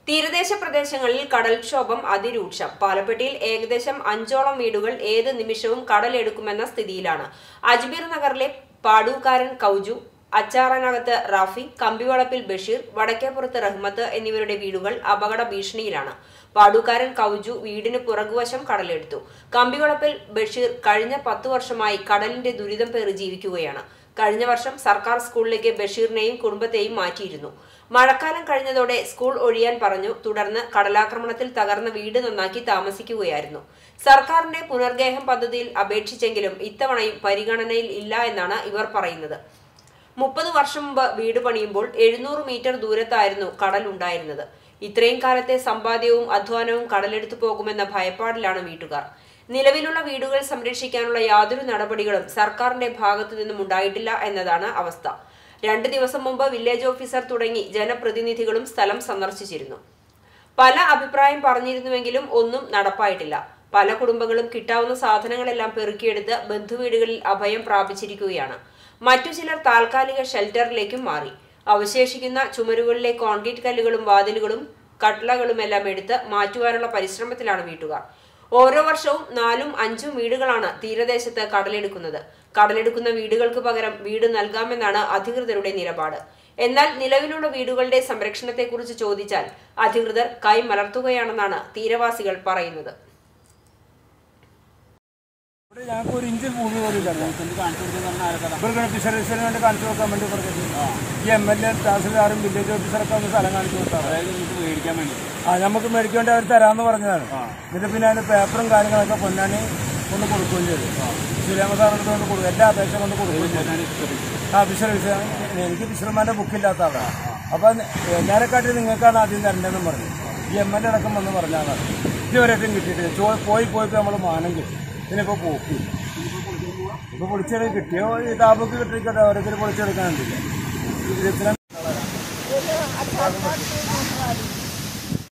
തീരദേശ പ്രദേശങ്ങളിൽ കടൽക്ഷോഭം അതിരൂക്ഷം പാലപ്പെട്ടിയിൽ ഏകദേശം അഞ്ചോളം വീടുകൾ ഏത് നിമിഷവും കടലെടുക്കുമെന്ന സ്ഥിതിയിലാണ് അജ്മീർ നഗറിലെ പാടൂക്കാരൻ കൗജു അച്ചാറനകത്ത് റാഫി കമ്പിവളപ്പിൽ ബഷീർ വടക്കേപ്പുറത്ത് റഹ്മത്ത് എന്നിവരുടെ വീടുകൾ അപകട ഭീഷണിയിലാണ് പാടൂക്കാരൻ കൗജു വീടിന് പുറകുവശം കടലെടുത്തു കമ്പിവളപ്പിൽ ബഷീർ കഴിഞ്ഞ പത്തു വർഷമായി കടലിന്റെ ദുരിതം പേറി ജീവിക്കുകയാണ് കഴിഞ്ഞ വർഷം സർക്കാർ സ്കൂളിലേക്ക് ബഷീറിനെയും കുടുംബത്തെയും മാറ്റിയിരുന്നു മഴക്കാലം കഴിഞ്ഞതോടെ സ്കൂൾ ഒഴിയാൻ പറഞ്ഞു തുടർന്ന് കടലാക്രമണത്തിൽ തകർന്ന വീട് നന്നാക്കി താമസിക്കുകയായിരുന്നു സർക്കാരിന്റെ പുനർഗേഹം പദ്ധതിയിൽ അപേക്ഷിച്ചെങ്കിലും ഇത്തവണയും പരിഗണനയിൽ ഇല്ല എന്നാണ് ഇവർ പറയുന്നത് മുപ്പത് വർഷം മുമ്പ് വീട് പണിയുമ്പോൾ എഴുന്നൂറ് മീറ്റർ ദൂരത്തായിരുന്നു കടൽ ഉണ്ടായിരുന്നത് ഇത്രയും കാലത്തെ സമ്പാദ്യവും അധ്വാനവും കടലെടുത്തു പോകുമെന്ന ഭയപ്പാടിലാണ് വീട്ടുകാർ നിലവിലുള്ള വീടുകൾ സംരക്ഷിക്കാനുള്ള യാതൊരു നടപടികളും സർക്കാരിന്റെ ഭാഗത്തു നിന്നും ഉണ്ടായിട്ടില്ല എന്നതാണ് അവസ്ഥ രണ്ട് ദിവസം മുമ്പ് വില്ലേജ് ഓഫീസർ തുടങ്ങി ജനപ്രതിനിധികളും സ്ഥലം സന്ദർശിച്ചിരുന്നു പല അഭിപ്രായം പറഞ്ഞിരുന്നുവെങ്കിലും ഒന്നും നടപ്പായിട്ടില്ല പല കുടുംബങ്ങളും കിട്ടാവുന്ന സാധനങ്ങളെല്ലാം പെറുക്കിയെടുത്ത് ബന്ധുവീടുകളിൽ അഭയം പ്രാപിച്ചിരിക്കുകയാണ് മറ്റു ചിലർ താൽക്കാലിക ഷെൽട്ടറിലേക്കും മാറി അവശേഷിക്കുന്ന ചുമരുകളിലെ കോൺക്രീറ്റ് കല്ലുകളും വാതിലുകളും കട്ടളകളുമെല്ലാം എടുത്ത് മാറ്റുവാനുള്ള പരിശ്രമത്തിലാണ് വീട്ടുകാർ ഓരോ വർഷവും നാലും അഞ്ചും വീടുകളാണ് തീരദേശത്ത് കടലെടുക്കുന്നത് കടലെടുക്കുന്ന വീടുകൾക്ക് പകരം വീട് നൽകാമെന്നാണ് അധികൃതരുടെ നിലപാട് എന്നാൽ നിലവിലുള്ള വീടുകളുടെ സംരക്ഷണത്തെക്കുറിച്ച് ചോദിച്ചാൽ അധികൃതർ കൈമലർത്തുകയാണെന്നാണ് തീരവാസികൾ പറയുന്നത് ഇവിടെ ഞങ്ങൾക്ക് ഒരു ഇഞ്ച് ഭൂമി പോലും ഇല്ല ഇവർക്ക് ഫിഷറീസിന് വേണ്ടി കാണിച്ചു കൊടുക്കാൻ വേണ്ടി പറഞ്ഞത് ഈ എം എൽ എ തഹസിൽദാറും വില്ലേജ് ഓഫീസറൊക്കെ ഒന്ന് സ്ഥലം കാണിച്ചു കൊടുത്താണ് മേടിക്കാൻ വേണ്ടി ആ നമുക്ക് മേടിക്കാൻ വേണ്ടി അവർ തരാമെന്ന് പറഞ്ഞതാണ് എന്നിട്ട് പിന്നെ അതിന് പേപ്പറും കാര്യങ്ങളൊക്കെ പൊന്നാനി കൊണ്ട് കൊടുക്കുകയും ചെയ്തു സുരേമ സാറിനടുത്ത് കൊണ്ട് കൊടുക്കും എല്ലാ അപേക്ഷ കൊണ്ട് കൊടുക്കുകയും ചെയ്തു ആ ഫിഷറീസ് എനിക്ക് ഫിഷർമാൻ്റെ ബുക്കില്ലാത്ത ആളാണ് അപ്പം ഞാനെക്കാട്ടി നിങ്ങൾക്കാണ് ആദ്യം തരേണ്ടതെന്ന് പറഞ്ഞു ഈ എം എൽ എ അടക്കം വന്ന് പറഞ്ഞാൽ ഇതുവരെയായിട്ടും കിട്ടിയിട്ടില്ല ചോ- പോയി പോയപ്പോൾ നമ്മൾ മാനം കിട്ടി ഇതിനിപ്പോൾ പോക്കില്ല ഇപ്പോൾ പൊളിച്ചെടുക്കാൻ കിട്ടിയോ ഈ താപക്ക് കിട്ടിക്കട്ടെ ഓരോരുത്തർ പൊളിച്ചെടുക്കാനുണ്ടല്ലോ ഇരുപത്തിരണ്ട്